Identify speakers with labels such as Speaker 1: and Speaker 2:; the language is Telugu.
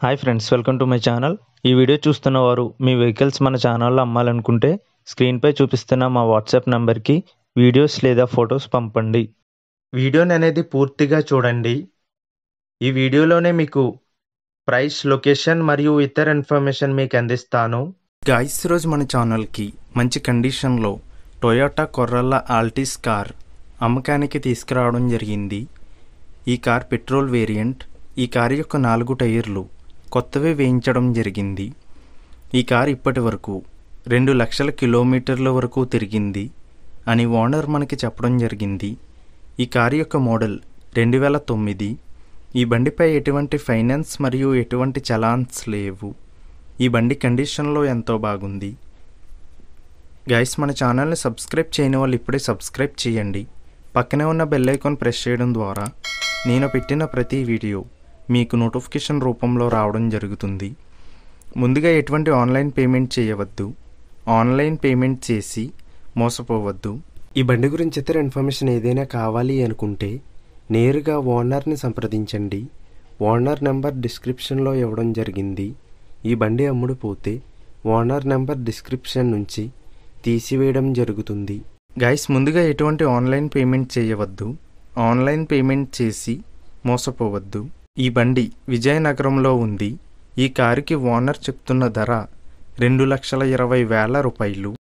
Speaker 1: hi friends welcome to my channel ఈ వీడియో చూస్తున్న వారు మీ వెహికల్స్ మన ఛానల్లో అమ్మాలనుకుంటే స్క్రీన్పై చూపిస్తున్న మా వాట్సాప్ నంబర్కి వీడియోస్ లేదా ఫొటోస్ పంపండి వీడియోని అనేది పూర్తిగా చూడండి ఈ వీడియోలోనే మీకు ప్రైస్ లొకేషన్ మరియు ఇతర ఇన్ఫర్మేషన్ మీకు అందిస్తాను
Speaker 2: గాయస్ రోజు మన ఛానల్కి మంచి కండిషన్లో టొయోటా కొర్రల్ల ఆల్టిస్ కార్ అమ్మకానికి తీసుకురావడం జరిగింది ఈ కార్ పెట్రోల్ వేరియంట్ ఈ కార్ యొక్క నాలుగు టైర్లు కొత్తవే వేయించడం జరిగింది ఈ కార్ ఇప్పటి వరకు రెండు లక్షల కిలోమీటర్ల వరకు తిరిగింది అని ఓనర్ మనకి చెప్పడం జరిగింది ఈ కారు యొక్క మోడల్ రెండు వేల తొమ్మిది ఈ బండిపై ఎటువంటి ఫైనాన్స్ మరియు ఎటువంటి చలాన్స్ లేవు ఈ బండి కండిషన్లో ఎంతో బాగుంది గైస్ మన ఛానల్ని సబ్స్క్రైబ్ చేయని వాళ్ళు ఇప్పుడే సబ్స్క్రైబ్ చేయండి పక్కనే ఉన్న బెల్ ఐకాన్ ప్రెస్ చేయడం ద్వారా నేను పెట్టిన ప్రతి వీడియో మీకు నోటిఫికేషన్ రూపంలో రావడం జరుగుతుంది ముందుగా ఎటువంటి ఆన్లైన్ పేమెంట్ చేయవద్దు ఆన్లైన్ పేమెంట్ చేసి మోసపోవద్దు
Speaker 3: ఈ బండి గురించి ఇతర ఇన్ఫర్మేషన్ ఏదైనా కావాలి అనుకుంటే నేరుగా ఓనర్ని సంప్రదించండి ఓనర్ నెంబర్ డిస్క్రిప్షన్లో ఇవ్వడం జరిగింది ఈ బండి అమ్ముడు పోతే ఓనర్ నెంబర్ డిస్క్రిప్షన్ నుంచి తీసివేయడం జరుగుతుంది
Speaker 2: గైస్ ముందుగా ఎటువంటి ఆన్లైన్ పేమెంట్ చేయవద్దు ఆన్లైన్ పేమెంట్ చేసి మోసపోవద్దు ఈ బండి విజయనగరంలో ఉంది ఈ కారుకి ఓనర్ చెప్తున్న ధర రెండు లక్షల ఇరవై వేల రూపాయలు